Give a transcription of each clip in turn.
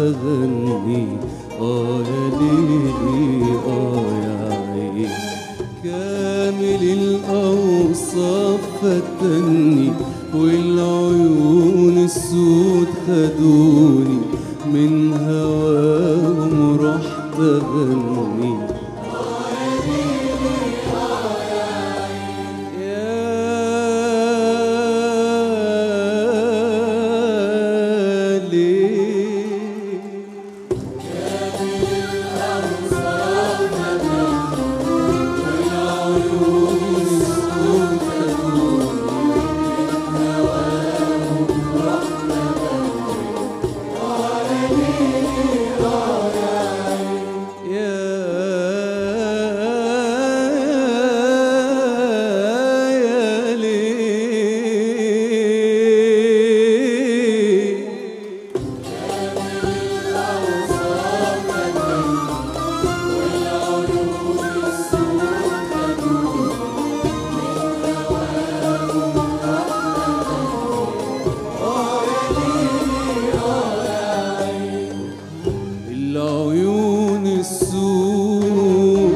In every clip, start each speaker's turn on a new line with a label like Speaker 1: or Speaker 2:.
Speaker 1: أغني آه يا ليلي آه يا عين كامل الأوصاف فتني والعيون السود خدوني من هواهم رحت أغني يا ليل يا ليل العيون السود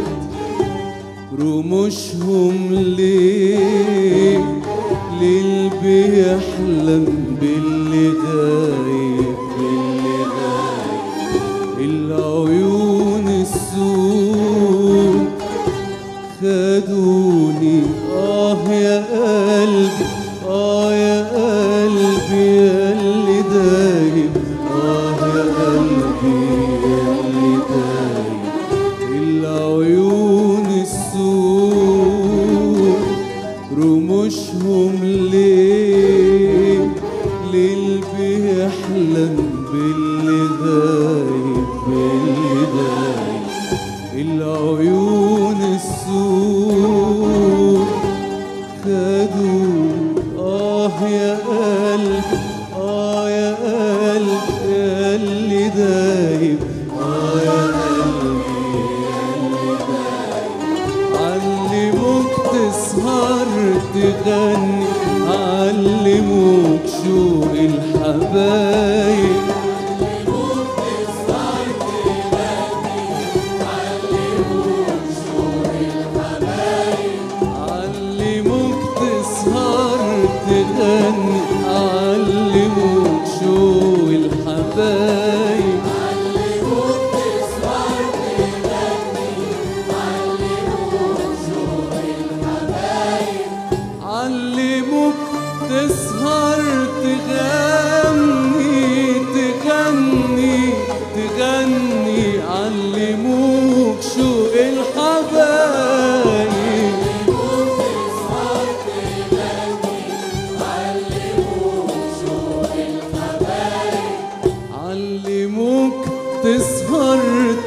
Speaker 1: رموشهم ليه ليل بيحلم باللي غايب باللي غايب العيون السود خدوني آه يا قلبي آه يا قلبي يا اللي دايب آه يا قلبي يا اللي دايب العيون السود رموشهم ليه ليل بيحلم باللي غايب باللي دايب العيون السود خدوا آه يا قلب آه يا قلب يا اللي دايب آه يا قلبي يا اللي دايب علموك تسهر تغني علموك شوق الحبايب علموك تسهر تغني علموك شو الحبايب علموك تسهر تغني تغني تغني علموك شو الحبايب علموك تسهر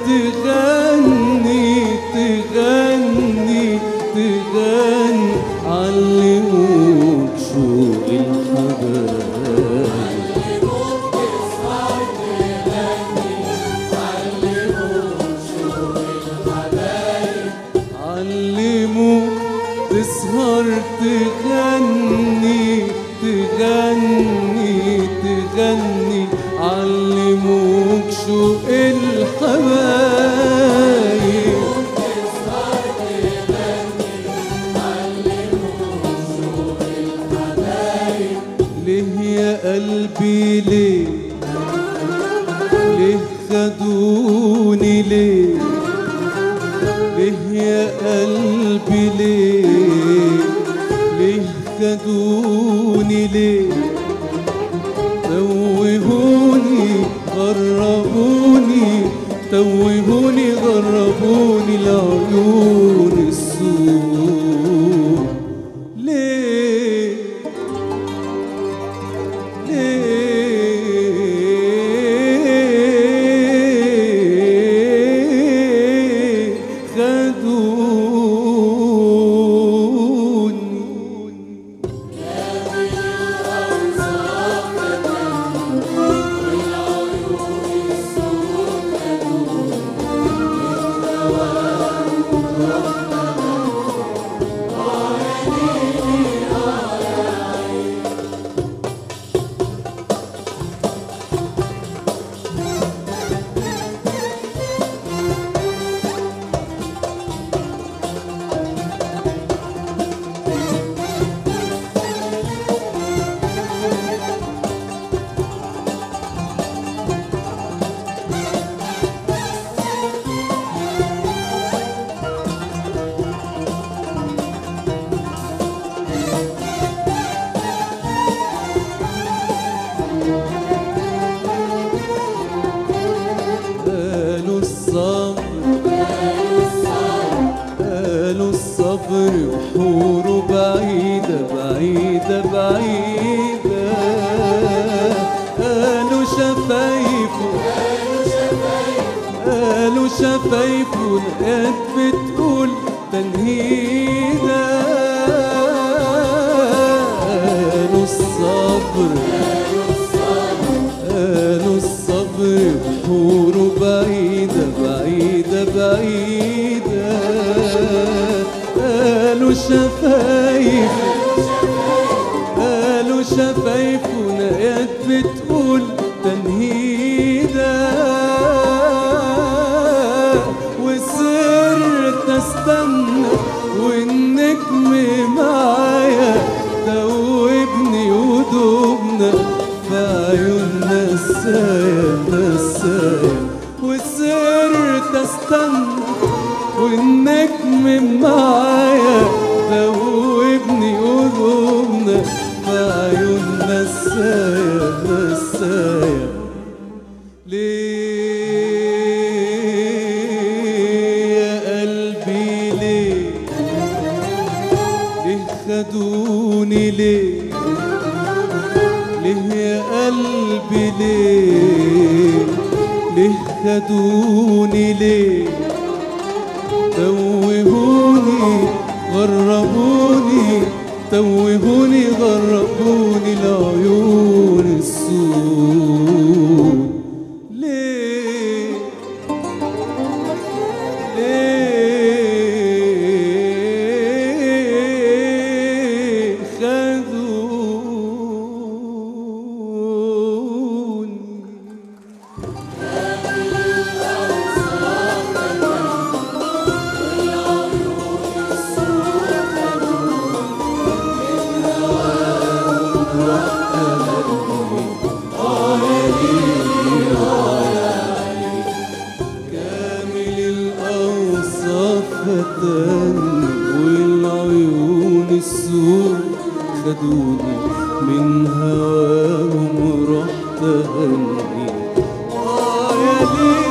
Speaker 1: تغني تغني تغني علموك شو الحبايب علموك تسهر تغني تغني تغني علموك شو الحبايب ليه يا قلبي ليه ليه خدوني ليه ليه يا قلبي ليه ليه خدوني ليه توهوني غربوني توهوني غربوني العيون السود ليه ليه خدوني
Speaker 2: Thank
Speaker 1: بعيدة قالوا شفايفه قالوا شفايفه لقيت بتقول تنهيدة قالوا الصبر قالوا الصبر بحوره بعيدة بعيدة بعيدة قالوا شفايف قالوا شفايفه نقيت بتقول تنهيدة وسرت استنى والنجم معايا دوبني ودوبنا في عيون نسايا نسايا وسرت استنى والنجم معايا دوبني ودوبنا في عيون نسايا نسايا ليه يا قلبي ليه ليه خدوني ليه ليه يا قلبي ليه ليه خدوني ليه توهوني غربوني توهوني غربوني العيون السود ليه ليه خذوني كامل الأوصاف فتاني والعيون السود خدوني من هواهم رحت أهني آه يا ليل